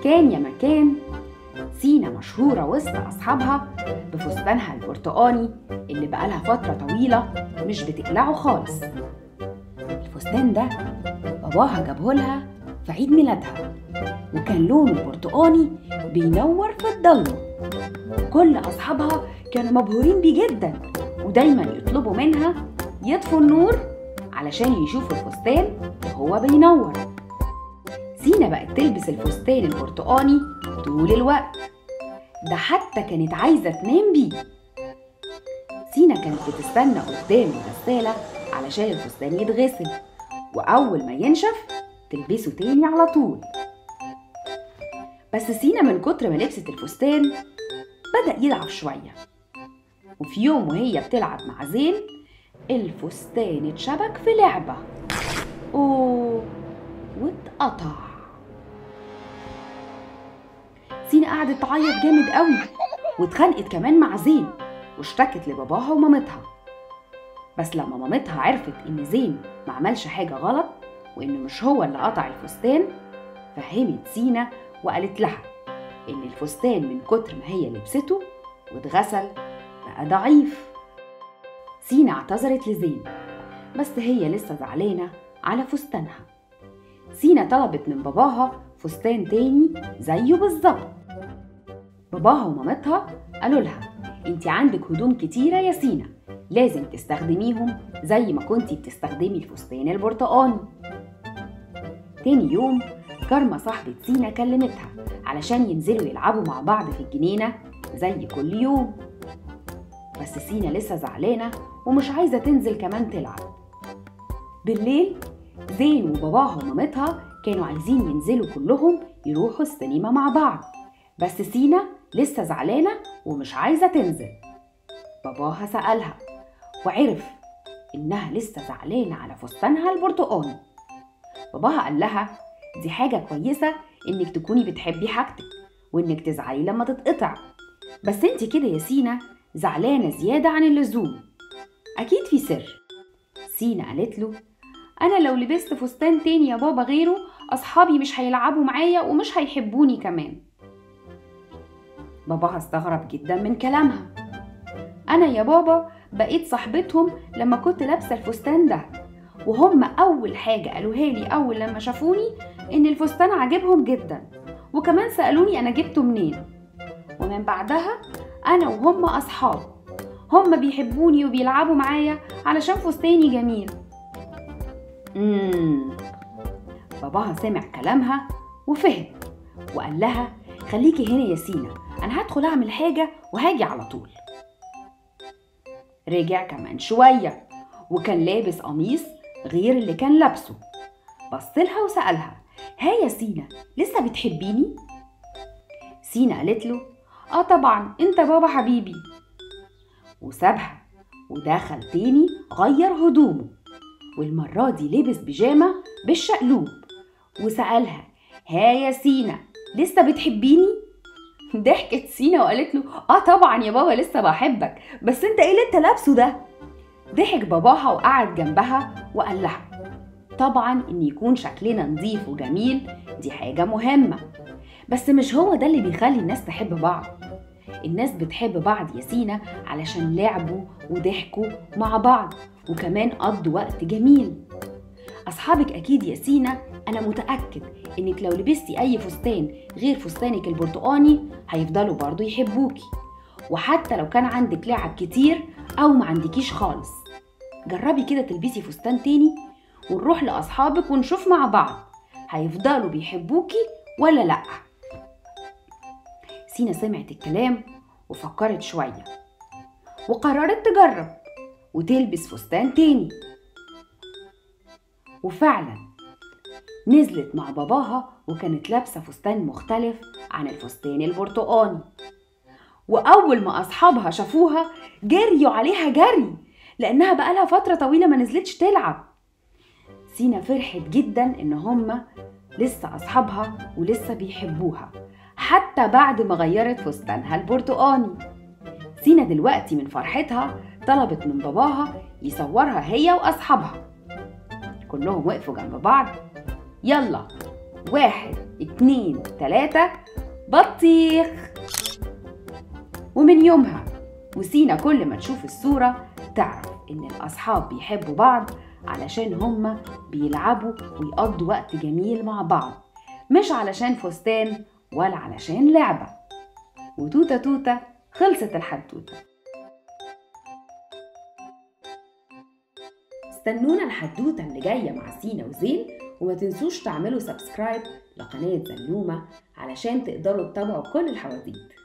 كان يا مكان سينا مشهورة وسط أصحابها بفستانها البرتقاني اللي بقالها فترة طويلة مش بتقلعه خالص الفستان ده باباها جابهولها في عيد ميلادها وكان لونه البرتقاني بينور في الضلمة كل أصحابها كانوا مبهورين بيه جدا ودايما يطلبوا منها يطفوا النور علشان يشوفوا الفستان وهو بينور سينا بقت تلبس الفستان البرتقاني طول الوقت ده حتى كانت عايزة تنام بيه سينا كانت بتستنى قدام الغسالة علشان الفستان يتغسل وأول ما ينشف تلبسه تاني على طول بس سينا من كتر ما لبست الفستان بدأ يضعف شوية وفي يوم وهي بتلعب مع زين الفستان اتشبك في لعبة أوه واتقطع سينا قعدت تعيط جامد قوي واتخانقت كمان مع زين واشتكت لباباها ومامتها بس لما مامتها عرفت ان زين ما عملش حاجة غلط وانه مش هو اللي قطع الفستان فهمت سينا وقالت لها ان الفستان من كتر ما هي لبسته واتغسل بقى ضعيف سينا اعتذرت لزين بس هي لسه زعلانة على فستانها سينا طلبت من باباها فستان تاني زيه بالظبط باباها ومامتها قالوا لها انت عندك هدوم كتيرة يا سينا لازم تستخدميهم زي ما كنتي بتستخدمي الفستان البرتقاني تاني يوم كارما صاحبة سينا كلمتها علشان ينزلوا يلعبوا مع بعض في الجنينة زي كل يوم بس سينا لسه زعلانة ومش عايزة تنزل كمان تلعب بالليل زين وباباها ومامتها كانوا عايزين ينزلوا كلهم يروحوا السينما مع بعض بس سينا لسه زعلانة ومش عايزة تنزل باباها سألها وعرف إنها لسه زعلانة على فستانها البرتقاني باباها قال لها دي حاجة كويسة إنك تكوني بتحبي حاجتك وإنك تزعلي لما تتقطع بس انت كده يا سينا زعلانة زيادة عن اللزوم أكيد في سر سينا قالت له أنا لو لبست فستان تاني يا بابا غيره أصحابي مش هيلعبوا معايا ومش هيحبوني كمان باباها استغرب جدا من كلامها أنا يا بابا بقيت صاحبتهم لما كنت لابسة الفستان ده وهم أول حاجة قالوها لي أول لما شافوني إن الفستان عجبهم جدا وكمان سألوني أنا جبته منين ومن بعدها أنا وهم أصحاب هم بيحبوني وبيلعبوا معايا علشان فستاني جميل مم. باباها سمع كلامها وفهم وقال لها خليكي هنا يا سينا أنا هدخل أعمل حاجة وهاجي على طول رجع كمان شوية وكان لابس قميص غير اللي كان لابسه بصلها وسألها ها يا سينا لسه بتحبيني؟ سينا قالت له اه طبعا انت بابا حبيبي وسابها ودخل تاني غير هدومه والمرة دي لبس بيجامة بالشقلوب وسألها ها يا سينا لسه بتحبيني؟ ضحكت سينا وقالت له اه طبعا يا بابا لسه بحبك بس انت ايه اللي انت لابسه ده؟ ضحك باباها وقعد جنبها وقال لها طبعا ان يكون شكلنا نظيف وجميل دي حاجة مهمة بس مش هو ده اللي بيخلي الناس تحب بعض الناس بتحب بعض يا سينا علشان لعبوا وضحكوا مع بعض وكمان قضوا وقت جميل أصحابك أكيد يا سينا أنا متأكد إنك لو لبستي أي فستان غير فستانك البرتقاني هيفضلوا برضو يحبوكي وحتى لو كان عندك لعب كتير أو ما عندكيش خالص جربي كده تلبسي فستان تاني ونروح لأصحابك ونشوف مع بعض هيفضلوا بيحبوكي ولا لأ سينا سمعت الكلام وفكرت شوية وقررت تجرب وتلبس فستان تاني وفعلا نزلت مع باباها وكانت لابسة فستان مختلف عن الفستان البرتقاني وأول ما أصحابها شافوها جريوا عليها جري لأنها بقالها فترة طويلة ما نزلتش تلعب سينا فرحت جدا إن هما لسه أصحابها ولسه بيحبوها حتى بعد ما غيرت فستانها البرتقاني سينا دلوقتي من فرحتها طلبت من باباها يصورها هي وأصحابها كلهم وقفوا جنب بعض يلا واحد اتنين تلاتة بطيخ ومن يومها وسينا كل ما تشوف الصورة تعرف إن الأصحاب بيحبوا بعض علشان هما بيلعبوا ويقضوا وقت جميل مع بعض مش علشان فستان ولا علشان لعبة وتوتة توتة خلصت الحدوتة استنونا الحدوتة اللي جاية مع سينا وزين وما تنسوش تعملوا سبسكرايب لقناة زنومة علشان تقدروا تتابعوا كل الحواديت